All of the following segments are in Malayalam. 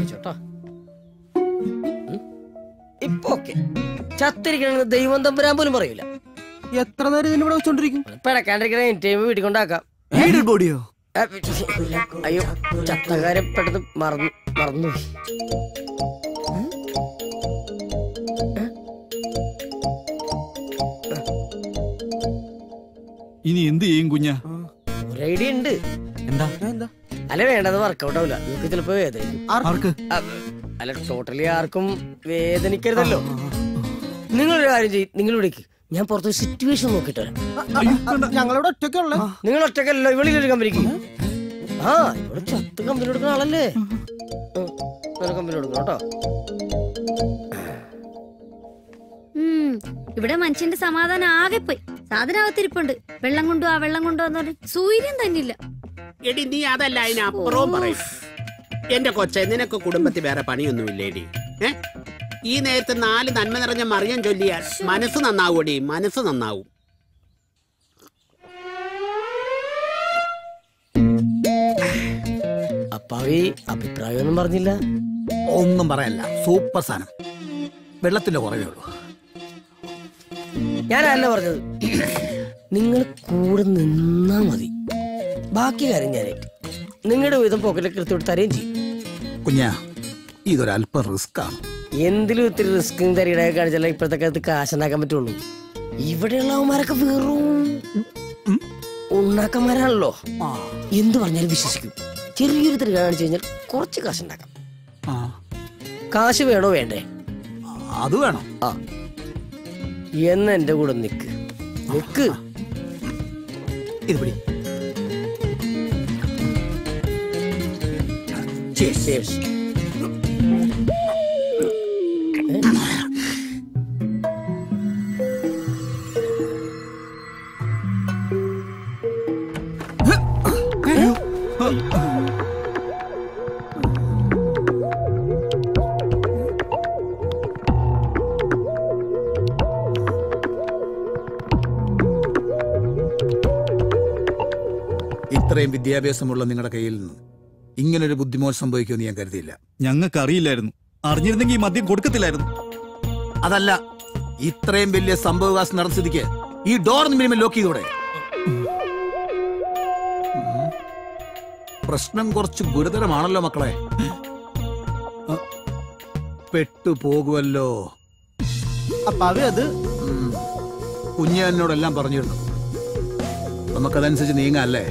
വായിച്ചോട്ടോ ഉം. ഇപ്പൊ ഓക്കെ ചത്തിരിക്കണെന്ന് ദൈവം തമ്പുരാൻ പോലും പറയൂല എത്ര നേരം ഇതിനിവിടെ വെച്ചോണ്ടിരിക്കും പിടക്കാണ്ടിരിക്കണ ടൈം വീട്ടിൽ കൊണ്ടാക്കാം ബോഡിയോ ആ, അയ്യോ ചത്തകാരെ പെട്ടെന്ന് മറന്നു മറന്നു ഇനി എന്ത് ചെയ്യും കുഞ്ഞ ഒരു ഐഡിയ ഉണ്ട് എന്താ എന്താ അല്ല വേണ്ടത് വർക്കൗട്ട് ആവില്ല നിങ്ങൾക്ക് ചിലപ്പോ വേദനിക്കും ആർക്ക് ആ, അല്ല ടോട്ടലി ആർക്കും വേദനിക്കരുതല്ലോ നിങ്ങളൊരു കാര്യം ചെയ്യും നിങ്ങൾ വിളിക്ക് ഞാൻ പുറത്ത് സിറ്റുവേഷൻ നോക്കിട്ട് വരാം ഞങ്ങളുടെ ഒറ്റയ്ക്കുള്ള നിങ്ങൾ ഒറ്റക്കല്ലോ ഇവളിലൊരു കമ്പനിക്ക് ആ ഇവിടെ ചത്ത് കമ്പനി കൊടുക്കുന്ന ആളല്ലേ ഉം, നല്ല കമ്പനി കൊടുക്കണം കേട്ടോ ഉം, ഇവിടെ മനുഷ്യന്റെ സമാധാനം ആകെ പോയി സാധനകത്തിരിപ്പുണ്ട് വെള്ളം കൊണ്ടുവാ വെള്ളം കൊണ്ടുവന്നു പറഞ്ഞ് സൂര്യൻ തന്നില്ല എടി നീ അതല്ല അതിനപ്പുറവും പറയും എന്റെ കൊച്ചെ നിനക്ക് കുടുംബത്തിൽ വേറെ പണിയൊന്നുമില്ലേടി ഏ ഈ നേരത്തെ നാല് നന്മ നിറഞ്ഞ മറിയം ചൊല്ലിയാൽ മനസ്സ് നന്നാവൂടി മനസ്സ് നന്നാവും അപ്പാവി അഭിപ്രായമൊന്നും പറഞ്ഞില്ല ഒന്നും പറയല്ല സൂപ്പർ സാധനം വെള്ളത്തിന്റെ കുറവേ ഉള്ളൂ ഞാനല്ല പറഞ്ഞത് നിങ്ങൾ കൂടെ നിന്നാ മതി ബാക്കി കാര്യം ഞാനേറ്റ് നിങ്ങളുടെ വിധം പോക്കറ്റിൽ കൃത്യമായിട്ട് തരുകയും ചെയ്യും കുഞ്ഞ ഇതൊരല്പം റിസ്ക് ആണ് എന്തിലും ഇത്തിരി റിസ്ക്കും തരികടയൊക്കെ കാണിച്ചാലേ ഇപ്പോഴത്തെ കാലത്ത് കാശുണ്ടാക്കാൻ പറ്റുള്ളൂ ഇവിടെയുള്ളവന്മാരൊക്കെ വെറും ഉണ്ടാക്കന്മാരാണല്ലോ എന്ത് പറഞ്ഞാലും വിശ്വസിക്കും ചെറിയൊരു തരി കാണിച്ചു കഴിഞ്ഞാൽ കുറച്ച് കാശുണ്ടാക്കാം ആ, കാശ് വേണോ വേണ്ടേ അത് വേണം ആ എന്ന് എന്റെ കൂടെ നിക്ക് നിക്ക് ഇത് പിടി Cheers. ഇത്രയും വിദ്യാഭ്യാസമുള്ള നിങ്ങളുടെ കയ്യിൽ നിന്ന് ഇങ്ങനൊരു ബുദ്ധിമോശം സംഭവിക്കുമെന്ന് ഞാൻ കരുതിയില്ല ഞങ്ങൾക്ക് അറിയില്ലായിരുന്നു അറിഞ്ഞിരുന്നെങ്കിൽ ഈ മദ്യം കൊടുക്കത്തില്ലായിരുന്നു അതല്ല ഇത്രയും വലിയ സംഭവവികാസം നടന്ന സ്ഥിതിക്ക് ഈ ഡോർ മിനിമം ലോക്ക് ചെയ്തൂടെ ഉം. പ്രശ്നം കുറച്ച് ഗുരുതരമാണല്ലോ മക്കളെ ആ, പെട്ടുപോകുമല്ലോ അപ്പൊ അവ അത് ഉം. കുഞ്ഞ് എന്നോടെല്ലാം പറഞ്ഞിരുന്നു നമുക്കതനുസരിച്ച് നീങ്ങല്ലേ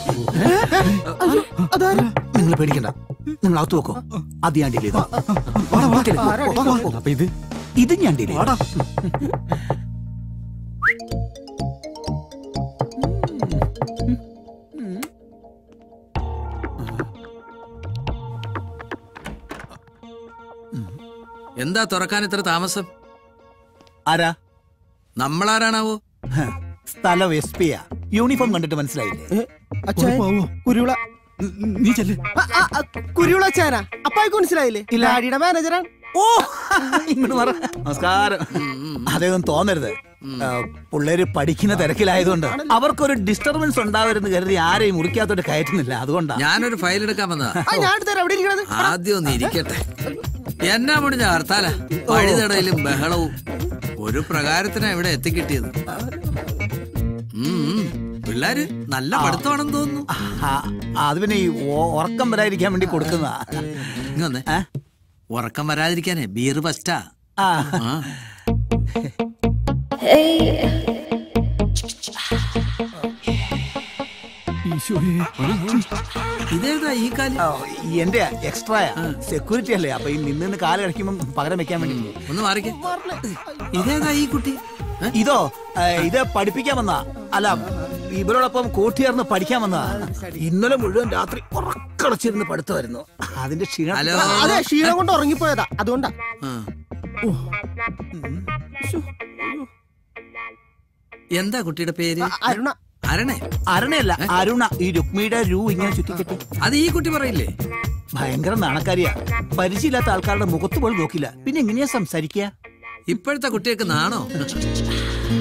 അതാരാ നിങ്ങൾ പേടിക്കണ്ട നിങ്ങൾ അകത്ത് നോക്കോ അത് ഞാൻ ഡീൽ ചെയ്തു അപ്പൊ ഇത് ഇത് ഞാൻ ഡീൽ ചെയ്തു എന്താ തുറക്കാൻ ഇത്ര താമസം ആരാ നമ്മളാരാണാവോ ഹ, സ്ഥലം എസ് പിയാ യൂണിഫോം കണ്ടിട്ട് മനസ്സിലായില്ലേ അച്ഛാ കുഴപ്പമാവോ? കുരുവിള നീ ചെല്ല് ആ, ആ, ആ, കുരുവിള അച്ഛാനാ അപ്പായിക്ക് മനസ്സിലായില്ലേ ഇല്ല. ഡാഡിയുടെ മാനേജറാണ് ഓ ഇങ്ങോട്ട് പറ നമസ്കാരം അതൊന്നും തോന്നരുത് ആ, പിള്ളേര് പഠിക്കുന്ന തിരക്കിലായതുകൊണ്ട് അവർക്കൊരു ഡിസ്റ്റർബൻസ് ഉണ്ടാവരുന്ന് കരുതി ആരെയും മുറിക്കാത്തോട്ട് കയറ്റുന്നില്ല അതുകൊണ്ടാ ഞാനൊരു ഫയൽ എടുക്കാൻ വന്നതാ ആ ഞാൻ എടുത്തരാം അവിടെ ഇരിക്കണത് ആദ്യം ഒന്ന് ഇരിക്കട്ടെ എന്നാ മുടിഞ്ഞ ഹർത്താല വഴിതടയിലും ബഹളവും ഒരു പ്രകാരത്തിനാ ഇവിടെ എത്തിക്കിട്ടിയത് ഉം, ഉം. പിള്ളേര് നല്ല പഠിത്തമാണെന്ന് തോന്നുന്നു ആ, അത് പിന്നെ ഈ ഒ- ഉറക്കം വരാതിരിക്കാൻ വേണ്ടി കൊടുക്കുന്നതാ ഇങ്ങ് വന്നേ ഏ? ഉറക്കം വരാതിരിക്കാനേ ബീർ ഫസ്റ്റാ ആ ആ ഈശോയെ ഇതേതാ ഈ കാലം ആ, എന്റെ എക്സ്ട്രാ സെക്യൂരിറ്റി അല്ലേ അപ്പൊ ഈ നിന്ന് കാല് കഴിക്കുമ്പോൾ പകരം വെക്കാൻ വേണ്ടി ഒന്ന് മാറിക്കേ ഇതേതാ ഈ കുട്ടി ഏ? ഇതോ ആ, ഇത് പഠിപ്പിക്കാൻ വന്നാ അല്ല ഇവരോടൊപ്പം കൂട്ടുചേർന്ന് പഠിക്കാൻ വന്നതാ ഇന്നലെ മുഴുവൻ രാത്രി ഉറക്കളച്ചിരുന്ന് പഠിത്തമായിരുന്നു അതിന്റെ ക്ഷീണം ഹലോ അതെ ക്ഷീണം കൊണ്ട് ഉറങ്ങിപ്പോയതാ അതുകൊണ്ടാ ആ. എന്താ കുട്ടിയുടെ പേര് ആ, അരുണ അരണേ അരുണയല്ല അരുണ ഈ രുക്മിയുടെ രു ഇങ്ങനെ ചുറ്റിക്കെട്ടി അത് ഈ കുട്ടി പറയില്ലേ ഭയങ്കര നാണക്കാരിയാ പരിചയമില്ലാത്ത ആൾക്കാരുടെ മുഖത്ത് പോലും നോക്കില്ല പിന്നെ എങ്ങനെയാ സംസാരിക്കുക ഇപ്പോഴത്തെ കുട്ടികൾക്ക് നാണോ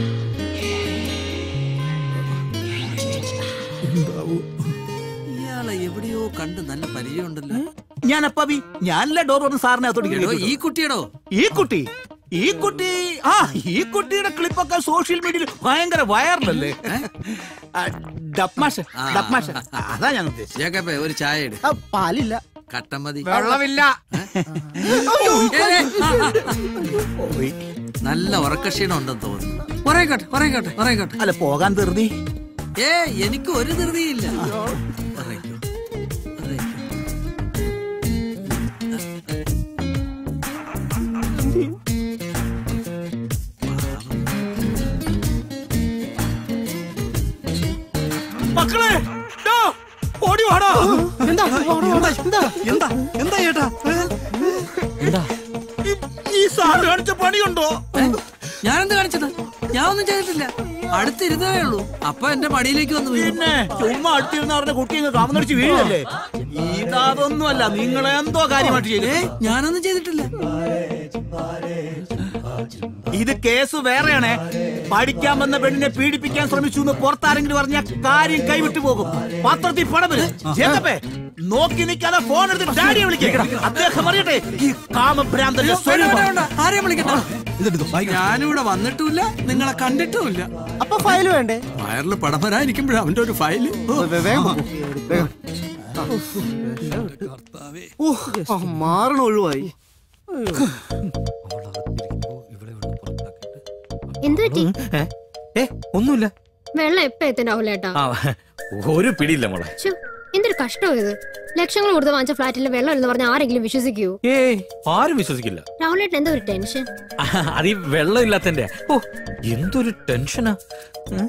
എന്താവോ ഇയാളെ ഇയാളെ എവിടെയോ കണ്ട് നല്ല പരിചയമുണ്ടല്ലോ ഞാൻ അപ്പാബി ഞാനല്ല ഡോർ വന്ന് സാറിനെ അകത്തോട്ട് എടോ കയറ്റി ഈ വിട്ടു. കുട്ടിയടോ ഈ കുട്ടി ഈ കുട്ടി ആ ഈ കുട്ടിയുടെ ക്ലിപ്പൊക്കെ സോഷ്യൽ മീഡിയയിൽ ഭയങ്കര വൈറലല്ലേ ആ, ഡപ്മാഷ് ആ. ഡപ്മാഷ് അതാ ഞാൻ ഉദ്ദേശിച്ചത് ജേക്കപ്പേ ഒരു ചായ ഇട് ആ, പാലില്ല കട്ടൻ മതി വെള്ളമില്ല ഏ, ഏ, ആ, ആ. നല്ല ഉറക്കക്ഷീണം ഉണ്ടെന്ന് തോന്നുന്നു ഉറയിക്കോട്ടെ ഉറയിക്കോട്ടെ ഉറയിക്കോട്ടെ അല്ല പോകാൻ ധൃതി ഏ എനിക്ക് ഒരു ധൃതിയില്ല ഉറയിക്കോ, ഉറയിക്കോ. മക്കളെ ഡാ, ഓടി വാടാ എന്താ എന്താ എന്താ എന്താ ചേട്ടാ ഏ? ഈ- ഈ സാറ് കാണിച്ച പണിയുണ്ടോ ഏ, ഞാനെന്ത് കാണിച്ചത് ഞാൻ ഒന്നും ചെയ്തിട്ടില്ല അടുത്തിരുന്നേ ഉള്ളൂ അപ്പൊ എന്റെ മടിയിലേക്ക് വന്നു വീണു പിന്നെ ചുമ്മാ അടുത്തിരുന്ന അവരുടെ കുട്ടി അങ്ങ് കാമന്നടിച്ച് വീഴല്ലേ ഇതൊന്നുമല്ല നിങ്ങൾ എന്തോ കാര്യമായിട്ട് ചെയ്തു ഏ ഞാനൊന്നും ചെയ്തിട്ടില്ല ഇത് കേസ് വേറെയാണ് പഠിക്കാൻ വന്ന പെണ്ണിനെ പീഡിപ്പിക്കാൻ ശ്രമിച്ചു എന്ന് പുറത്താരെങ്കിലും പറഞ്ഞ കാര്യം കൈവിട്ടു പോകും പത്രത്തിൽ പണം വരും ജേക്കബേ, നോക്കി നിൽക്കാതെ ഫോൺ എടുത്ത് ഡാഡിയെ വിളിക്കണം അദ്ദേഹം അറിയട്ടെ ഈ കാമഭ്രാന്തന്റെ വേണ്ട, സ്വരൂപം വേണ്ട, വേണ്ട. ആരെയും വിളിക്കണ്ട ഇതെടുത്തോ വായിക്കാം ഞാനിവിടെ വന്നിട്ടുമില്ല നിങ്ങളെ കണ്ടിട്ടുമില്ല അപ്പൊ ഫയൽ വേണ്ടേ വയറിൽ പടം വരാനിരിക്കുമ്പോഴേ അവന്റെ ഒരു ഫയല് ഓ, വേഗം പോ. വേഗം. ഓ, ആ, മാറണ ഒഴിവായി എന്തു പറ്റി ഏ ഒന്നുമില്ല വെള്ളം എപ്പ എത്തും രാഹുലേട്ടാ ആ ഒരു പിടിയില്ല മോളെ ശ്ശോ, എന്തൊരു കഷ്ടം ഇത് ലക്ഷങ്ങൾ കൊടുത്ത് വാങ്ങിച്ച ഫ്ലാറ്റിൽ വെള്ളം എന്ന് പറഞ്ഞ ആരെങ്കിലും വിശ്വസിക്കുവോ ഏയ് ആരും വിശ്വസിക്കില്ല രാഹുലേട്ടൻ എന്താ ഒരു ടെൻഷൻ ആ, അത് ഈ വെള്ളം ഇല്ലാത്തന്റെ ഓ എന്തൊരു ടെൻഷനാ ഉം.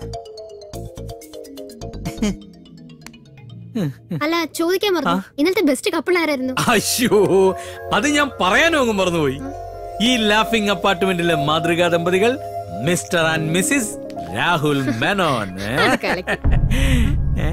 അല്ല ചോദിക്കാൻ പറഞ്ഞു ഇന്നലത്തെ ബെസ്റ്റ് കപ്പിൾ ആരായിരുന്നു അയ്യോ അത് ഞാൻ പറയാനോങ്ങും മറന്നുപോയി ഈ ലാഫിംഗ് അപ്പാർട്ട്മെന്റിലെ മാതൃകാ ദമ്പതികൾ mister and missus Rahul Menon ഏ? അത് കലക്കി. ഏ?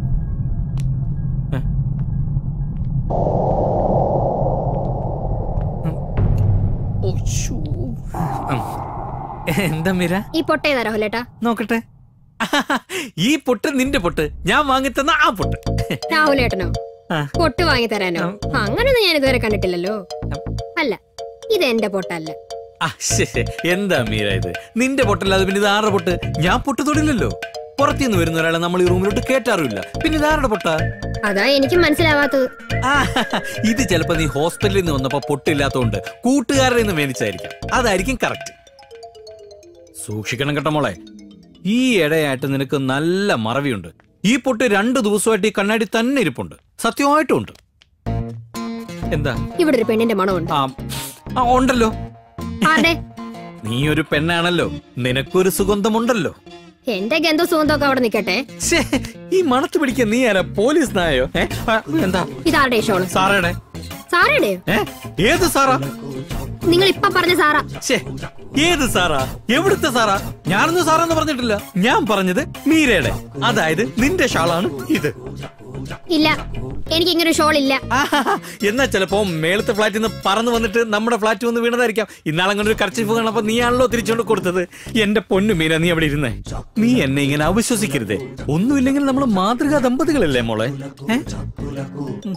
ഓ, ശ്ശോ. ഉം. എന്താ മീര ഈ പൊട്ടേതാ രാഹുലേട്ടാ നോക്കട്ടെ ഈ പൊട്ട് നിന്റെ പൊട്ട് ഞാൻ വാങ്ങിത്തന്ന ആ പൊട്ട് രാഹുലേട്ടനോ ആ. പൊട്ട് വാങ്ങി തരാനോ അങ്ങനൊന്നും ഞാൻ ഇതുവരെ കണ്ടിട്ടില്ലല്ലോ അല്ല ഇത് എന്റെ പൊട്ടല്ല ആ, ശ്ശേ, ശ്ശേ. എന്താ മീര ഇത് നിന്റെ പൊട്ടല്ലാതെ പിന്നെ ഇത് ആരുടെ പൊട്ട് ഞാൻ പൊട്ട് തൊടില്ലല്ലോ പുറത്തുനിന്ന് വരുന്ന ഒരാളെ നമ്മൾ ഈ റൂമിലോട്ട് കേറ്റാറില്ല പിന്നെ ഇത് ആരുടെ പൊട്ടാ അതാ എനിക്ക് മനസ്സിലാവാത്തത് ആ, ഇത് ചിലപ്പോ നീ ഹോസ്പിറ്റലിൽ നിന്ന് വന്നപ്പോ പൊട്ടില്ലാത്തോണ്ട് കൂട്ടുകാരുടെ നിന്ന് മേടിച്ചായിരിക്കും അതായിരിക്കും കറക്റ്റ് സൂക്ഷിക്കണം കേട്ടോ മോളെ ഈ ഇടയായിട്ട് നിനക്ക് നല്ല മറവിയുണ്ട് ഈ പൊട്ട് രണ്ടു ദിവസമായിട്ട് ഈ കണ്ണാടി തന്നെ ഇരിപ്പുണ്ട് സത്യമായിട്ടും ഉണ്ട് എന്താ ഇവിടെ ഒരു പെണ്ണിന്റെ മണമുണ്ട് ആ ആ ഉണ്ടല്ലോ ആരുടെ നീ ഒരു പെണ്ണാണല്ലോ നിനക്കൊരു സുഗന്ധമുണ്ടല്ലോ എന്റെ ഗന്ധ സുഗന്ധമൊക്കെ അവിടെ നിക്കട്ടെ ശ്ശേ, ഈ മണത്ത് പിടിക്കാൻ നീ ആരാ പോലീസ് നായോ ഏ? ആ, എന്താ ഇതാരുടെ ഷോള് സാറേടെ സാറയുടെയോ ഏ ഏത് സാറാ നിങ്ങൾ ഇപ്പൊ പറഞ്ഞ സാറാ ഛേ ഏത് സാറാ എവിടുത്തെ സാറാ ഞാനൊന്നും സാറെന്ന് പറഞ്ഞിട്ടില്ല ഞാൻ പറഞ്ഞത് മീരയുടെ അതായത് നിന്റെ ഷാളാണ് ഇത് ഇല്ല എനിക്ക് ഇങ്ങനെ ഷോൾ ഇല്ല ആഹാഹാ. എന്നാ ചിലപ്പോ മേളത്തെ ഫ്ലാറ്റിൽ നിന്ന് പറന്നു വന്നിട്ട് നമ്മുടെ ഫ്ലാറ്റ് വന്ന് വീണതായിരിക്കാം ഇന്നാളങ്ങനെ ഒരു കർച്ചിഫ് കാണപ്പോ നീയാണല്ലോ തിരിച്ചുകൊണ്ട് കൊടുത്തത് എന്റെ പൊന്നു മീര നീ അവിടെ ഇരുന്നേ നീ എന്നെ ഇങ്ങനെ അവിശ്വസിക്കരുതേ ഒന്നുമില്ലെങ്കിൽ നമ്മൾ മാതൃകാ ദമ്പതികളല്ലേ മോളെ ഏ? ഉം.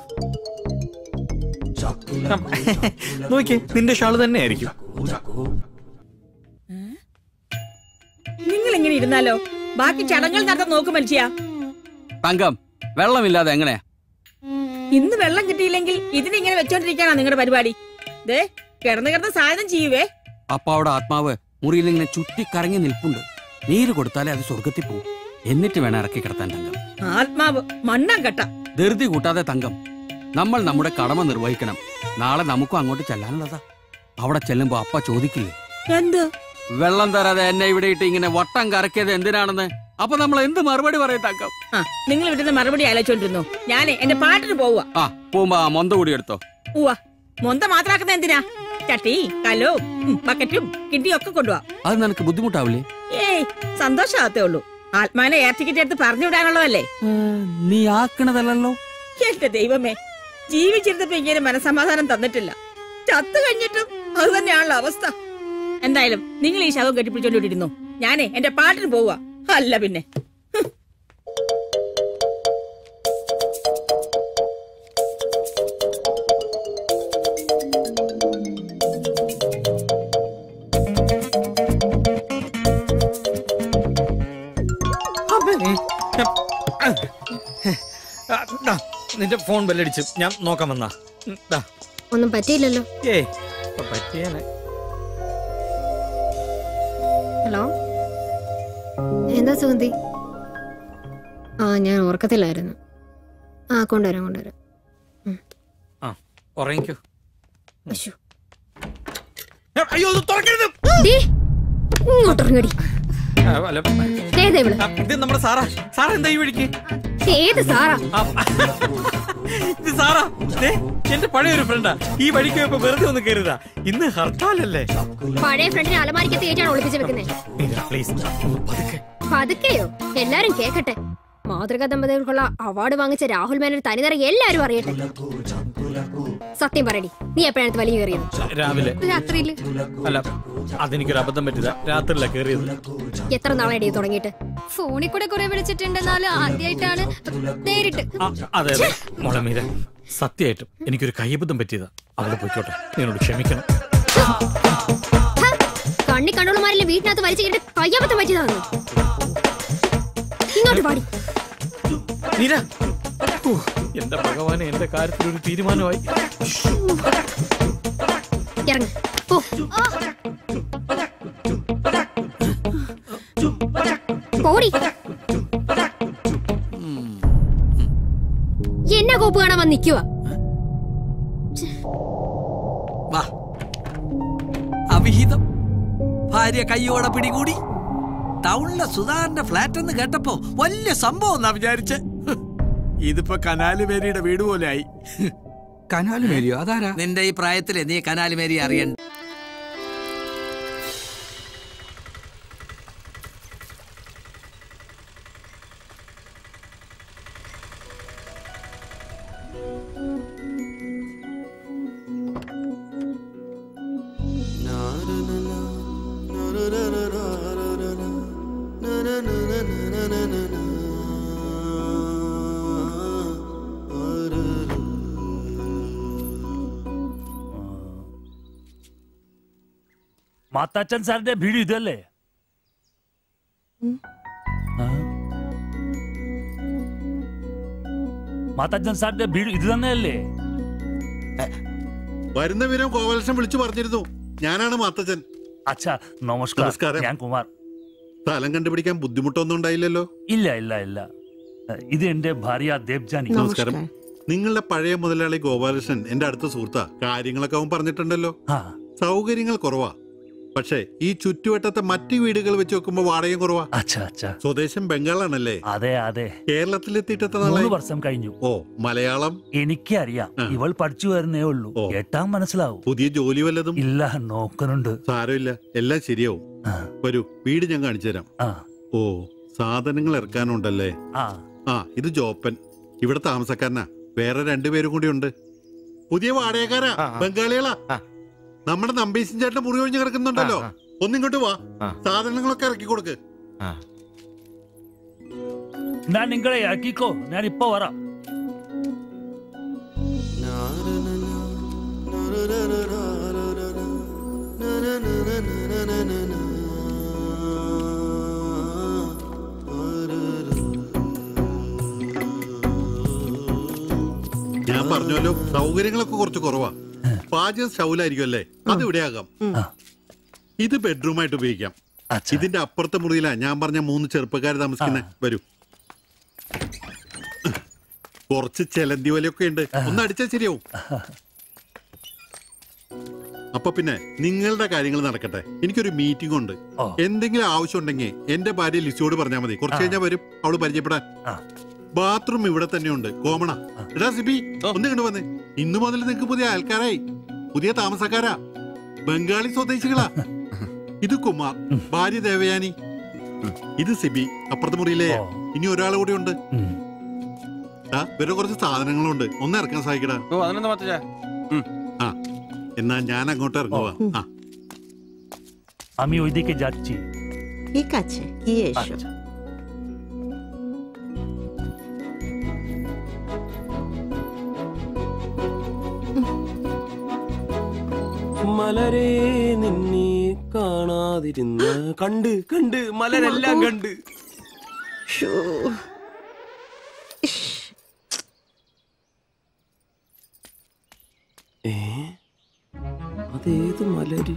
നോക്കിയേ നിന്റെ ഷാള് തന്നെ ആയിരിക്കും നിങ്ങൾ ഇങ്ങനെ ഇരുന്നാലോ ബാക്കി ചടങ്ങുകൾ നടത്താൻ നോക്കും മനുഷ്യ തങ്കം വെള്ളമില്ലാതെ എങ്ങനെയാ ഇന്ന് വെള്ളം കിട്ടിയില്ലെങ്കിൽ ഇതിനിങ്ങനെ വെച്ചോണ്ടിരിക്കാനാ നിങ്ങളുടെ പരിപാടി ദേ കിടന്ന് കിടന്ന് സാധനം ചെയ്യുവേ അപ്പാവിടെ ആത്മാവ് മുറിയിൽ ഇങ്ങനെ ചുറ്റി കറങ്ങി നിൽപ്പുണ്ട് നീര് കൊടുത്താലേ അത് സ്വർഗത്തിൽ പോകും എന്നിട്ട് വേണം ഇറക്കി കിടത്താൻ തങ്കം ആത്മാവ് മണ്ണാൻ കട്ട ധൃതി കൂട്ടാതെ തങ്കം നമ്മൾ നമ്മുടെ കടമ നിർവഹിക്കണം നാളെ നമുക്കും അങ്ങോട്ട് ചെല്ലാനുള്ളതാ അവിടെ ചെല്ലുമ്പോ അപ്പ ചോദിക്കില്ലേ എന്ത് വെള്ളം തരാതെ എന്നെ ഇവിടെ ഇട്ട് ഇങ്ങനെ വട്ടം കറക്കിയത് എന്തിനാണെന്ന് അപ്പൊ നമ്മൾ എന്ത് മറുപടി പറയും തങ്കം ആ നിങ്ങൾ ഇവിടുന്ന് മറുപടി ആലോചിച്ചോണ്ടിരുന്നു ഞാനേ എന്റെ പാട്ടിന് പോവുക ആ പോകുമ്പോ ആ മൊന്ത കൂടി എടുത്തോ ഉവ്വ മൊന്ത മാത്രാക്കുന്ന എന്തിനാ ചട്ടി കലവും ഉം, ബക്കറ്റും കിണ്ടിയും ഒക്കെ കൊണ്ടുപോവാ അത് നിനക്ക് ബുദ്ധിമുട്ടാവില്ലേ ഏയ് സന്തോഷാകത്തേ ഉള്ളൂ ആത്മാനെ എയർ ടിക്കറ്റ് എടുത്ത് പറഞ്ഞു വിടാനുള്ളതല്ലേ നീ ആക്കണതല്ലോ എന്റെ ദൈവമേ ജീവിച്ചിരുന്നപ്പോ ഇങ്ങനെ മനസമാധാനം തന്നിട്ടില്ല ചത്തു കഴിഞ്ഞിട്ടും അത് തന്നെയാണല്ലോ അവസ്ഥ എന്തായാലും നിങ്ങൾ ഈ ശവം കെട്ടിപ്പിടിച്ചോണ്ടിരുന്നു ഞാനേ എന്റെ പാട്ടിന് പോവുക അല്ല പിന്നെ ആ, ദാ, നിന്റെ ഫോൺ ബെല്ലടിച്ച് ഞാൻ നോക്കാൻ വന്നാ ഉം, ദാ. ഒന്നും പറ്റിയില്ലല്ലോ ഏയ് ഇപ്പൊ പറ്റിയേനെ ഹലോ എന്താ സുഗന്ധി ആ ഞാൻ ഉറക്കത്തിലായിരുന്നു ആ കൊണ്ടുവരാം കൊണ്ടുവരാം ആ ഉറങ്ങിക്കോ അശ്ശോ. അയ്യോ ഇത് തുറക്കരുത് ദേ, ഇങ്ങോട്ട് ഇറങ്ങടി ആ, അല്ല, ഏതാ ഇവള് ആ, ഇത് നമ്മുടെ സാറാ സാറാ എന്താ ഈ വഴിക്ക് ഏത് സാറാ ആ, ഇത് സാറാ ദേ, എന്റെ പഴയ ഒരു ഫ്രണ്ടാ ഈ വഴിക്ക് പോയപ്പോ വെറുതെ ഒന്ന് കയറിയതാ ഇന്ന് ഹർത്താലല്ലേ പഴയ ഫ്രണ്ടിനെ അലമാരിക്കത്ത് ഏറ്റാണ് ഒളിപ്പിച്ച് വെക്കുന്നത് മീര പ്ലീസ് പതുക്കെ പതുക്കെയോ എല്ലാരും കേക്കട്ടെ മാതൃകാ ദമ്പതികൾക്കുള്ള അവാർഡ് വാങ്ങിച്ച രാഹുൽ മേനൻ തനിനിറ എല്ലാരും അറിയട്ടെ സത്യം പറയടി നീ എപ്പോഴാണ് വലിയ കയറിയത് രാവിലെ രാത്രിയില് അല്ല അതെനിക്കൊരു അബദ്ധം പറ്റിയതാ രാത്രിയില കയറിയത് എത്ര നാളായി തുടങ്ങിയിട്ട് ഫോണിൽ കൂടെ കുറെ വിളിച്ചിട്ടുണ്ടെന്നാലും ആദ്യമായിട്ടാണ് നേരിട്ട് ആ, അതെ അതെ മോളെ മീര സത്യമായിട്ടും എനിക്കൊരു കൈബദ്ധം പറ്റിയതാ അവളെ പോയിക്കോട്ടെ നിന്നോട് ക്ഷമിക്കണം കണ്ണി കണ്ണുള്ളമാരിലെ വീട്ടിനകത്ത് വലിച്ചു കിട്ടി കയ്യാപത്തം പറ്റിയതാണ് ഇങ്ങോട്ട് പാടി മീര ഊ, എന്റെ ഭഗവാനെ എന്റെ കാര്യത്തിൽ ഒരു തീരുമാനമായി ഇറങ്ങ പോ പോടി എന്നാ കോപ്പ് കാണാൻ വന്ന് നിക്കുക വാ അവിഹിതം ഭാര്യ കയ്യോടെ പിടികൂടി ടൗണിലെ സുധാകരന്റെ ഫ്ലാറ്റ് എന്ന് കേട്ടപ്പോ വലിയ സംഭവം എന്നാ വിചാരിച്ച് ഇതിപ്പോ കനാലുമേരിയുടെ വീട് പോലെ ആയി കനാലുമേരിയോ അതാരാ നിന്റെ ഈ പ്രായത്തില് നീ കനാലുമേരി അറിയണ്ട മാത്താച്ചൻ സാറിന്റെ വീട് ഇതല്ലേ ആ? മാത്താച്ചൻ സാറിന്റെ വീട് ഇത് തന്നെയല്ലേ വരുന്ന വിവരം ഗോപാലകൃഷ്ണൻ വിളിച്ചു പറഞ്ഞിരുന്നു ഞാനാണ് മാത്തച്ഛൻ അച്ഛാ നമസ്കാരം നമസ്കാരം. ഞാൻ കുമാർ സ്ഥലം കണ്ടുപിടിക്കാൻ ബുദ്ധിമുട്ടൊന്നും ഉണ്ടായില്ലല്ലോ ഇല്ല ഇല്ല ഇല്ല ഇത് എന്റെ ഭാര്യ ദേബ്ജാനി നമസ്കാരം നിങ്ങളുടെ പഴയ മുതലാളി ഗോപാലകൃഷ്ണൻ എന്റെ അടുത്ത സുഹൃത്താ കാര്യങ്ങളൊക്കെ അവൻ പറഞ്ഞിട്ടുണ്ടല്ലോ സൗകര്യങ്ങൾ കുറവാ പക്ഷേ ഈ ചുറ്റുവട്ടത്തെ മറ്റു വീടുകൾ വെച്ച് നോക്കുമ്പോ വാടകയും കുറവാ അച്ഛാ അച്ഛാ സ്വദേശം ബംഗാളാണല്ലേ അതെ അതെ കേരളത്തിലെത്തിയിട്ട് എത്ര മൂന്ന് നാളായി വർഷം കഴിഞ്ഞു ഓ മലയാളം എനിക്കറിയാം ഇവൾ പഠിച്ചു വരുന്നേ ഉള്ളൂ എട്ടാം മനസ്സിലാവും പുതിയ ജോലി വല്ലതും ഇല്ല നോക്കുന്നുണ്ട് സാരമില്ല എല്ലാം ശരിയാവും വരൂ വീട് ഞാൻ കാണിച്ചു തരാം ഓ സാധനങ്ങൾ ഇറക്കാനുണ്ടല്ലേ ആ ആ ഇത് ജോപ്പൻ ഇവിടെ താമസക്കാരനാ വേറെ രണ്ടുപേരും കൂടി ഉണ്ട് പുതിയ വാടകക്കാരാ ബംഗാളികളാ നമ്മുടെ നമ്പീശൻ ചേട്ടൻ മുറി ഒഴിഞ്ഞ് കിടക്കുന്നുണ്ടല്ലോ ഒന്നിങ്ങോട്ട് വാ സാധനങ്ങളൊക്കെ ഇറക്കി കൊടുക്ക് ഞാൻ നിങ്ങളെ ഇറക്കിക്കോ ഞാൻ ഇപ്പൊ വരാം ഞാൻ പറഞ്ഞല്ലോ സൗകര്യങ്ങളൊക്കെ കുറച്ച് കുറവാ പാചകം സ്റ്റൗലായിരിക്കും അല്ലേ അത് ഇവിടെയാകാം ഇത് ബെഡ്റൂം ആയിട്ട് ഉപയോഗിക്കാം ഇതിന്റെ അപ്പുറത്തെ മുറിയിലാ ഞാൻ പറഞ്ഞ മൂന്ന് ചെറുപ്പക്കാർ താമസിക്കുന്നത് വരൂ കുറച്ച് ചെലന്തി വലയൊക്കെ ഉണ്ട് ഒന്ന് അടിച്ചാൽ ശരിയാവും അപ്പൊ പിന്നെ നിങ്ങളുടെ കാര്യങ്ങൾ നടക്കട്ടെ എനിക്കൊരു മീറ്റിംഗ് ഉണ്ട് എന്തെങ്കിലും ആവശ്യം ഉണ്ടെങ്കിൽ എന്റെ ഭാര്യ ലിസിയോട് പറഞ്ഞാൽ മതി കുറച്ച് കഴിഞ്ഞാൽ വരും അവള് പരിചയപ്പെടാൻ ബാത്റൂം ഇവിടെ തന്നെയുണ്ട് കോമണ എടാ സിബി ഒന്ന് കണ്ടു വന്നേ ഇന്നു മുതൽ നിങ്ങക്ക് പുതിയ ആൾക്കാരായി പുതിയ താമസക്കാരാ ബംഗാളി സ്വദേശികളാ ഇത് കുമാർ ഭാര്യ ദേവയാനി ഇത് സിബി അപ്പുറത്തെ മുറിയിലെ ഇനി ഒരാൾ കൂടി ഉണ്ട് ആ വേറെ കുറച്ച് സാധനങ്ങളുണ്ട് ഒന്ന് ഇറക്കാൻ സഹായിക്കടാ ഓ അതിനെന്താ മാത്തച്ചാ ആ എന്നാ ഞാൻ അങ്ങോട്ട് ഇറങ്ങുവാ ആ আমি ওইদিকে যাচ্ছি ঠিক আছে গিয়ে এসো മലരെ നിന്നെ കാണാതിരുന്ന് കണ്ട് കണ്ട് മലരെല്ലാം കണ്ട് ഏ അതേത് മലര്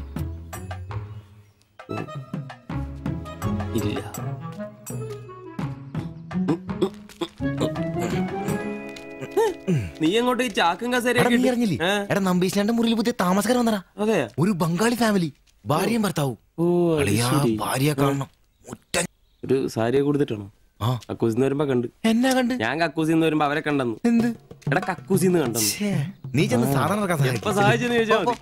ഓ. ഇല്ല നീ അങ്ങോട്ട് ഈ ചാക്കും എടാ, നീ കസേരയൊക്കെ അറിഞ്ഞില്ലേ എടാ നമ്പീശാന്റെ മുറിയിൽ പുതിയ താമസക്കാരൻ വന്നടാ അതെ ഒരു ബംഗാളി ഫാമിലി ഭാര്യയും ഭർത്താവും ഓ അത് അളിയാ, ശരി. ഭാര്യയെ കാണണം ഒരു സാരിയെ കൊടുത്തിട്ടാണോ കക്കൂസിന്ന് വരുമ്പോ കണ്ട് എന്നാ കണ്ട് ഞാൻ കക്കൂസിന്ന് വരുമ്പോ അവരെ കണ്ടെന്ന് എന്ത് എടാ കക്കൂസിന്ന് കണ്ടെന്ന് നീ ചെന്ന് സാധനം ഇറക്കാൻ സഹായിക്ക്. എപ്പോ സഹായിച്ചെന്ന് ചോദിച്ചാ മതി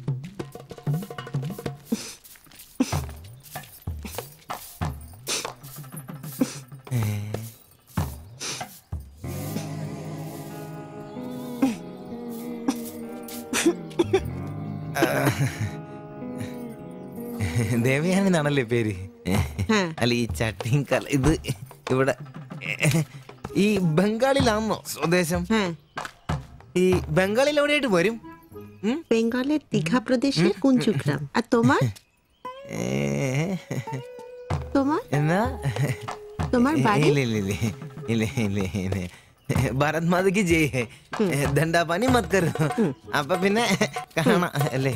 ദേവയാനി എന്നാണല്ലേ പേര് അല്ല ഈ ചട്ടിയും കല ഇത് ഇവിടെ ഈ ബംഗാളിലാണോ സ്വദേശം ഈ ബംഗാളിൽ എവിടെയായിട്ട് വരും বেঙ্গলের দীঘা প্রদেশের কুঞ্জুগ্রাম আর তোমার তোমার എന്നാ তোমার বাড়ি ഇല്ല ഇല്ല ഇല്ല ഇല്ല ഇല്ല ഇല്ല ഭാരത് മാതയ്ക്ക് ജയ് ദണ്ഡാപാനി മത് കരു അപ്പൊ പിന്നെ കാണാം അല്ലേ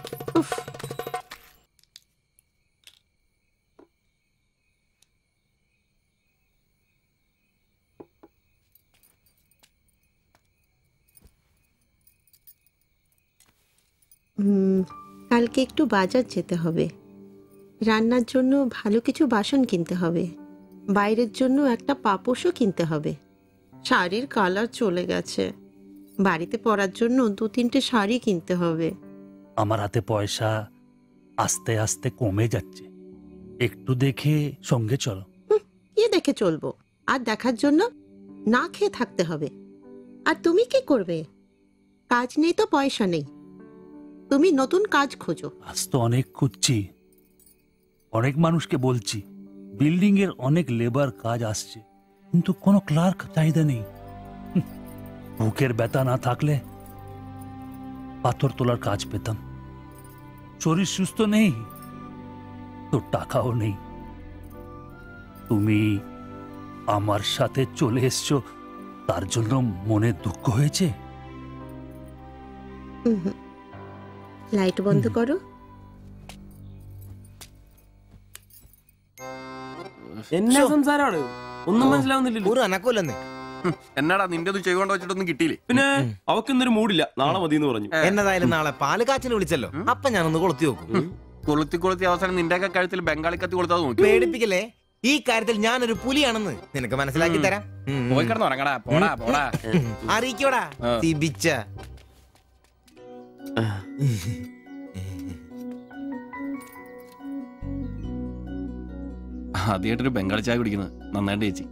হুম, কালকে একটু বাজার যেতে হবে রান্নার জন্য ভালো কিছু বাসন কিনতে হবে বাইরের জন্য একটা পাপোশও কিনতে হবে শাড়ির কালার চলে গেছে বাড়িতে পরার জন্য দু তিনটে শাড়ি কিনতে হবে আমার হাতে পয়সা আস্তে আস্তে কমে যাচ্ছে একটু দেখে সঙ্গে চলো ইয়ে দেখে চলবো আর দেখার জন্য না খেয়ে থাকতে হবে আর তুমি কি করবে কাজ নেই তো পয়সা নেই তুমি নতুন কাজ খোঁজো আজ তো অনেক খুঁজছি অনেক মানুষকে বলছি বিল্ডিং এর অনেক লেবার কাজ আসছে কিন্তু কোনো ক্লার্ক চাহিদা নেই হুঁ, বুকের ব্যথা না থাকলে পাথর তোলার কাজ পেতাম শরীর সুস্থ নেই তো টাকাও নেই তুমি আমার সাথে চলে এসছো তার জন্য মনে দুঃখ হয়েছে ഉം ഹും. ലൈറ്റ് বন্ধ করো എന്നാ സംസാരമാണ് ഒന്നും മനസ്സിലാവുന്നില്ലല്ലോ ഒരു അനക്കമില്ലെന്നേ എന്നാടാ നിന്റെ ഒന്നും ചെയ്തുകൊണ്ട് വെച്ചിട്ടൊന്നും കിട്ടിയില്ലേ പിന്നെ അവക്കിന്നൊരു മൂടില്ല നാളെ മതി എന്ന് പറഞ്ഞു എന്നതായാലും നാളെ പാല് കാച്ചിന് വിളിച്ചല്ലോ അപ്പൊ ഞാനൊന്ന് കൊളുത്തി നോക്കും കൊളുത്തി കൊളുത്തി അവസാനം നിന്റെ ഒക്കെ കഴുത്തിൽ ബംഗാളി കത്തി കൊടുത്താൽ നോക്കി പേടിപ്പിക്കല്ലേ ഈ കാര്യത്തിൽ ഞാനൊരു പുലിയാണെന്ന് നിനക്ക് മനസ്സിലാക്കി തരാം ഉം. പോയി കിടന്ന് ഉറങ്ങടാ പോടാ പോടാ അറിയിക്കോടാ ആ. തിബിച്ച ആദ്യമായിട്ടൊരു ബംഗാളി ചായ കുടിക്കുന്നത് നന്നായിട്ട് ചേച്ചി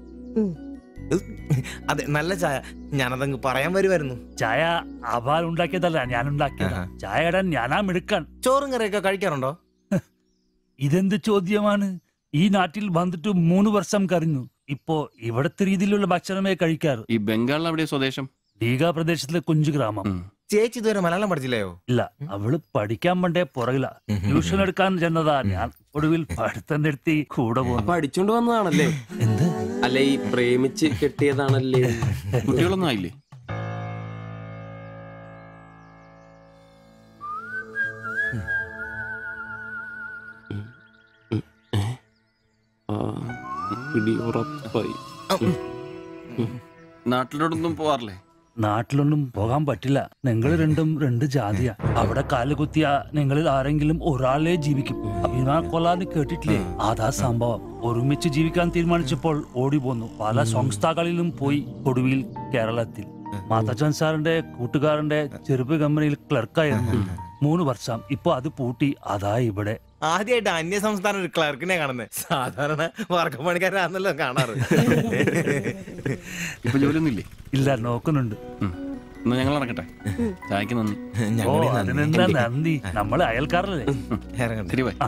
അതെ നല്ല ചായ ഞാനതങ്ങ് പറയാൻ വരുമായിരുന്നു ചായ അപാൽ ഉണ്ടാക്കിയതല്ല ഞാൻ ഉണ്ടാക്കിയതാ ചായ ഇടാൻ ഞാനാ മിടുക്കാൻ ചോറും കറിയൊക്കെ കഴിക്കാറുണ്ടോ ഇതെന്ത് ചോദ്യമാണ് ഈ നാട്ടിൽ വന്നിട്ട് മൂന്ന് വർഷം കഴിഞ്ഞു ഇപ്പോ ഇവിടത്തെ രീതിയിലുള്ള ഭക്ഷണമേ കഴിക്കാറ് ഈ ബംഗാളിൽ എവിടെയാ സ്വദേശം ദീഘ പ്രദേശത്തിലെ കുഞ്ചു ഗ്രാമം ചേച്ചി ഇതുവരെ മലയാളം പഠിച്ചില്ലയോ ഇല്ല അവള് പഠിക്കാൻ വേണ്ടേ പുറകില ട്യൂഷൻ എടുക്കാൻ ചെന്നതാ ഞാൻ ഒടുവിൽ പഠിത്തം നിർത്തി കൂടെ അപ്പൊ പോകുന്നു അടിച്ചോണ്ട് വന്നതാണല്ലേ എന്ത് അല്ല ഈ പ്രേമിച്ച് കെട്ടിയതാണല്ലേ കുട്ടികളൊന്നും ആയില്ലേ ആ, പിടി ഉറപ്പായി നാട്ടിലോട്ടൊന്നും പോവാറില്ലേ നാട്ടിലൊന്നും പോകാൻ പറ്റില്ല നിങ്ങൾ രണ്ടും രണ്ട് ജാതിയാ അവിടെ കാല് കുത്തിയ നിങ്ങളിൽ ആരെങ്കിലും ഒരാളെ ജീവിക്കും അഭിമാൻ കൊല്ലാന്ന് കേട്ടിട്ടില്ലേ അതാ സംഭവം ഒരുമിച്ച് ജീവിക്കാൻ തീരുമാനിച്ചപ്പോൾ ഓടി പോന്നു പല സംസ്ഥാകളിലും പോയി ഒടുവിൽ കേരളത്തിൽ മാതച്ചൻ സാറിന്റെ കൂട്ടുകാരന്റെ ചെറുപ്പ് കമ്പനിയിൽ ക്ലർക്കായിരുന്നു മൂന്ന് വർഷം ഇപ്പൊ അത് പൂട്ടി അതാ ഇവിടെ ആദ്യമായിട്ട് അന്യ സംസ്ഥാന ഒരു ക്ലർക്കിനെ കാണുന്നത് സാധാരണ വർഗപ്പണിക്കാരാണല്ലോ കാണാറ് ഇപ്പൊ ജോലിയൊന്നും ഇല്ലേ ഇല്ല നോക്കുന്നുണ്ട് എന്നാ ഞങ്ങൾ ഇറങ്ങട്ടെ ചായക്ക് നന്ദി ഓ അതിനെന്താ നന്ദി നമ്മള് അയൽക്കാരല്ലേ ശരി ബൈ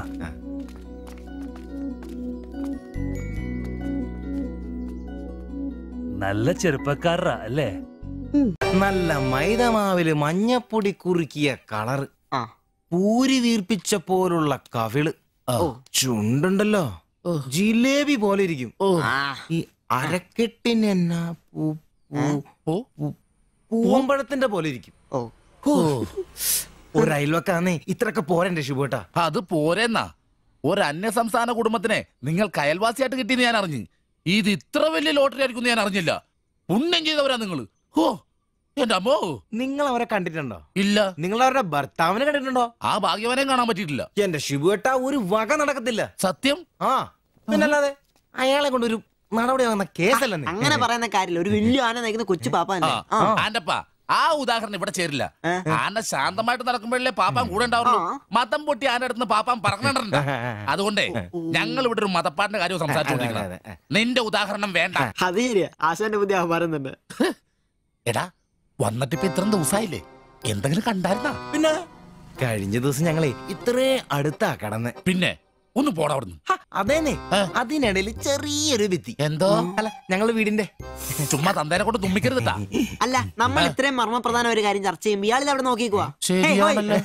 നല്ല ചെറുപ്പക്കാരനാ അല്ലേ നല്ല മൈദമാവില് മഞ്ഞപ്പൊടി കുറുക്കിയ കളറ് പൂരി വീർപ്പിച്ച പോലുള്ള കവിള് ചുണ്ടുണ്ടല്ലോ ജിലേബി പോലെ ഇരിക്കും ഈ അരക്കെട്ടിന് എന്നാ പൂ- പൂ- പൂ- പൂവമ്പഴത്തിന്റെ പോലെ ഇരിക്കും ഒരു അയൽവക്കാന്നേ ഇത്രയൊക്കെ പോരണ്ടേ ശുഭേട്ടാ അത് പോരെന്നാ ഒരു അന്യ സംസ്ഥാന കുടുംബത്തിനെ നിങ്ങൾക്ക് അയൽവാസിയായിട്ട് കിട്ടിയെന്ന് ഞാൻ അറിഞ്ഞു ഇത് ഇത്ര വലിയ ലോട്ടറി ആയിരിക്കും ഞാൻ അറിഞ്ഞില്ല പുണ്യം ചെയ്തവരാ നിങ്ങൾ ഓ എന്റെ അമ്മോ നിങ്ങൾ അവരെ കണ്ടിട്ടുണ്ടോ ഇല്ല നിങ്ങൾ അവരുടെ ഭർത്താവിനെ കണ്ടിട്ടുണ്ടോ ആ ഭാഗ്യവനെയും കാണാൻ പറ്റിയിട്ടില്ല എന്റെ ശിബുവേട്ട ഒരു വക നടക്കത്തില്ല സത്യം ആ പിന്നല്ലാതെ അയാളെ കൊണ്ട് ഒരു നടപടി വന്ന കേസല്ലെന്നേ അങ്ങനെ പറയുന്ന കാര്യമില്ല ഒരു വലിയ ആന നയിക്കുന്ന കൊച്ചു പാപ്പ തന്നെ ആ. ആന്റപ്പ ആ ഉദാഹരണം ഇവിടെ ചേരില്ല ആന ശാന്തമായിട്ട് നടക്കുമ്പോഴല്ലേ പാപ്പാൻ കൂടെ ഉണ്ടാവുള്ളൂ മതം പൊട്ടി ആന അടുത്ത് പാപ്പാൻ പറഞ്ഞിട്ടുണ്ട് അതുകൊണ്ടേ ഞങ്ങൾ ഇവിടെ ഒരു മതപ്പാടിന്റെ കാര്യം സംസാരിച്ചുകൊണ്ടിരിക്കണം നിന്റെ ഉദാഹരണം വേണ്ട അത് ശരിയാ ആശാന്റെ പുതിയ ആഹാരം തന്നെ എടാ വന്നിട്ട് ഇപ്പൊ ഇത്രയും ദിവസമായില്ലേ എന്തെങ്കിലും കണ്ടായിരുന്നാ പിന്നെ കഴിഞ്ഞ ദിവസം ഞങ്ങളെ ഇത്രേ അടുത്താ കടന്ന് പിന്നെ ഒന്ന് പോടാ അവിടുന്ന് അതേനെ അതിനിടയിൽ ചെറിയൊരു ഭിത്തി എന്തോ അല്ല ഞങ്ങള് വീടിന്റെ ചുമ്മാ തന്തേനെ കൊണ്ട് തുമ്മിക്കരുതട്ടാ അല്ല നമ്മൾ ഇത്രയും മർമ്മപ്രധാന ഒരു കാര്യം ചർച്ച ചെയ്യുമ്പോൾ ഇയാളിത് അവിടെ നോക്കിക്കുവാ ശരിയാണല്ലോ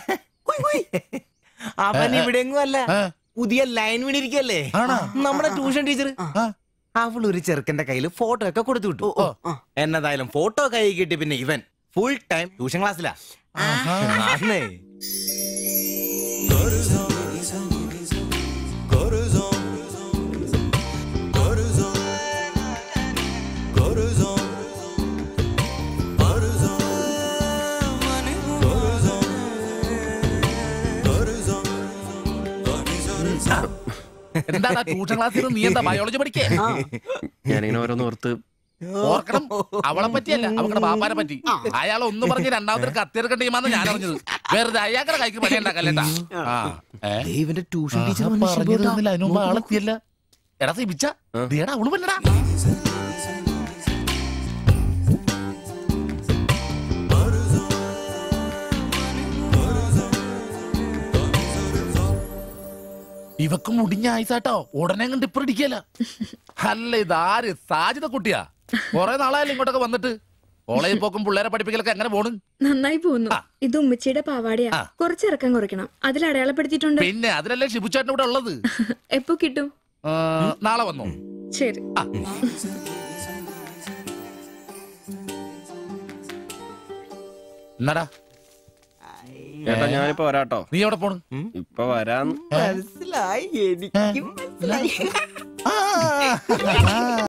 അവൻ ഇവിടെ എങ്ങും അല്ല പുതിയ ലൈൻ വീണിരിക്കല്ലേ നമ്മുടെ ട്യൂഷൻ ടീച്ചർ അവൾ ഒരു ചെറുക്കന്റെ കയ്യിൽ ഫോട്ടോ ഒക്കെ കൊടുത്തു വിട്ടു എന്നതായാലും ഫോട്ടോ കൈ കിട്ടി പിന്നെ ഇവൻ ഫുൾ ടൈം ട്യൂഷൻ ക്ലാസ്സിലാ ആന്നേ. എന്താടാ ട്യൂഷൻ ക്ലാസ്സിൽ നീ എന്താ ബയോളജി പഠിക്കേ ഞാനിങ്ങനെ ഓരോന്ന് ഓർത്ത് ഓർക്കണം അവളെ പറ്റിയല്ല അവളുടെ ബാപ്പാനെ പറ്റി അയാൾ ഒന്ന് പറഞ്ഞ് രണ്ടാമത്തെ കത്തിയെടുക്കേണ്ട ടീമാന്ന് ഞാൻ അറിഞ്ഞത് വെറുതെ അയാളുടെ കൈക്ക് പണി ഉണ്ടാക്കല്ലേട്ടാ ആ ഏ? ഇവന്റെ ട്യൂഷൻ ടീച്ചർ ആ, പറഞ്ഞു തന്നില്ല അതിന് മുമ്പ് ആളെത്തിയല്ല എടാ സിബിച്ച ദേടാ അവള് വന്നടാ ഇവക്ക് മുടിഞ്ഞ ആയിസാട്ടോ ഉടനെ കണ്ട് ഇപ്പൊ ഇടിക്കല അല്ല ഇതാര് സാജിത കുട്ടിയാ കൊറേ നാളായാലും ഇങ്ങോട്ടൊക്കെ വന്നിട്ട് കോളേജിൽ പോക്കും പിള്ളേരെ പഠിപ്പിക്കലൊക്കെ എങ്ങനെ പോണ് നന്നായി പോകുന്നു ഇത് ഉമ്മച്ചിയുടെ പാവാടയാ കുറച്ച് ഇറക്കം കുറയ്ക്കണം അതിൽ അടയാളപ്പെടുത്തിയിട്ടുണ്ട് പിന്നെ അതിലല്ലേ ഷിബുച്ചേട്ടൻ ഇവിടെ ഉള്ളത് എപ്പോ കിട്ടും ആ, നാളെ വന്നോ ശരി എന്നടാ ചേട്ടാ ഞാനിപ്പോ വരാട്ടോ നീ എവിടെ പോണ് ഇപ്പൊ വരാന്ന് മനസ്സിലായി എനിക്കും മനസ്സിലായി